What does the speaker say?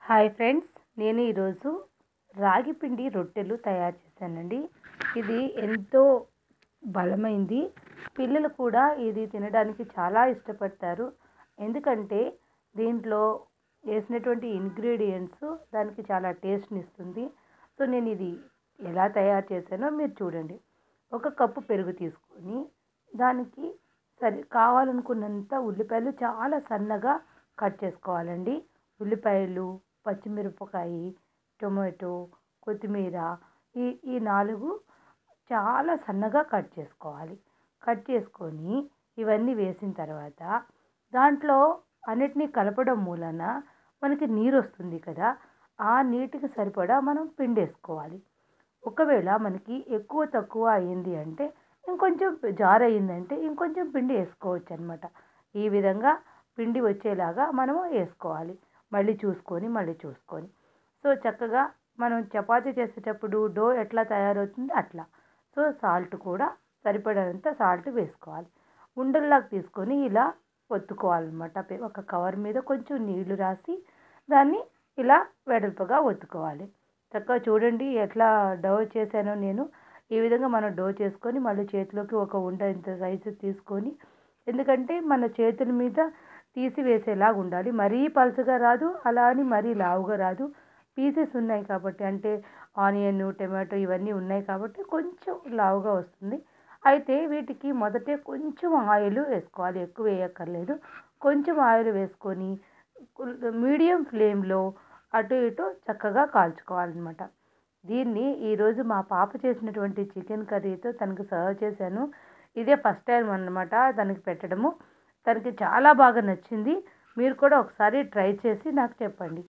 hi friends నేను ఈరోజు రాగి పిండి రొట్టెలు తయారు చేశానండి ఇది ఎంతో బలమైంది పిల్లలు కూడా ఇది తినడానికి చాలా ఇష్టపడతారు ఎందుకంటే దీంట్లో వేసినటువంటి ఇంగ్రీడియంట్స్ దానికి చాలా టేస్ట్ని ఇస్తుంది సో నేను ఇది ఎలా తయారు చేశానో మీరు చూడండి ఒక కప్పు పెరుగు తీసుకొని దానికి సరి కావాలనుకున్నంత ఉల్లిపాయలు చాలా సన్నగా కట్ చేసుకోవాలండి ఉల్లిపాయలు పచ్చిమిరపకాయ టొమాటో కొత్తిమీర ఈ ఈ నాలుగు చాలా సన్నగా కట్ చేసుకోవాలి కట్ చేసుకొని ఇవన్నీ వేసిన తర్వాత దాంట్లో అన్నిటినీ కలపడం మూలన మనకి నీరు వస్తుంది కదా ఆ నీటికి సరిపడా మనం పిండి వేసుకోవాలి ఒకవేళ మనకి ఎక్కువ తక్కువ అయింది అంటే ఇంకొంచెం జార్ అయిందంటే ఇంకొంచెం పిండి వేసుకోవచ్చు అనమాట ఈ విధంగా పిండి వచ్చేలాగా మనము వేసుకోవాలి మళ్ళీ చూసుకొని మళ్ళీ చూసుకొని సో చక్కగా మనం చపాతీ చేసేటప్పుడు డో ఎట్లా తయారవుతుంది అట్లా సో సాల్ట్ కూడా సరిపడినంత సాల్ట్ వేసుకోవాలి ఉండల్లాగా తీసుకొని ఇలా ఒత్తుకోవాలన్నమాట ఒక కవర్ మీద కొంచెం నీళ్లు రాసి దాన్ని ఇలా వెడల్పుగా ఒత్తుకోవాలి చక్కగా చూడండి ఎట్లా డో చేశానో నేను ఈ విధంగా మనం డో చేసుకొని మళ్ళీ చేతిలోకి ఒక ఉండ ఇంత సైజు తీసుకొని ఎందుకంటే మన చేతుల మీద తీసి వేసేలాగా ఉండాలి మరీ పలుచగా రాదు అలా అని మరీ లావుగా రాదు పీసెస్ ఉన్నాయి కాబట్టి అంటే ఆనియన్ టమాటో ఇవన్నీ ఉన్నాయి కాబట్టి కొంచెం లావుగా వస్తుంది అయితే వీటికి మొదటే కొంచెం ఆయిల్ వేసుకోవాలి ఎక్కువ వేయక్కర్లేదు కొంచెం ఆయిల్ వేసుకొని మీడియం ఫ్లేమ్లో అటు ఇటు చక్కగా కాల్చుకోవాలన్నమాట దీన్ని ఈరోజు మా పాప చేసినటువంటి చికెన్ కర్రీతో తనకు సర్వ్ చేశాను ఇదే ఫస్ట్ టైం అన్నమాట తనకి పెట్టడము తనకి చాలా బాగా నచ్చింది మీరు కూడా ఒకసారి ట్రై చేసి నాకు చెప్పండి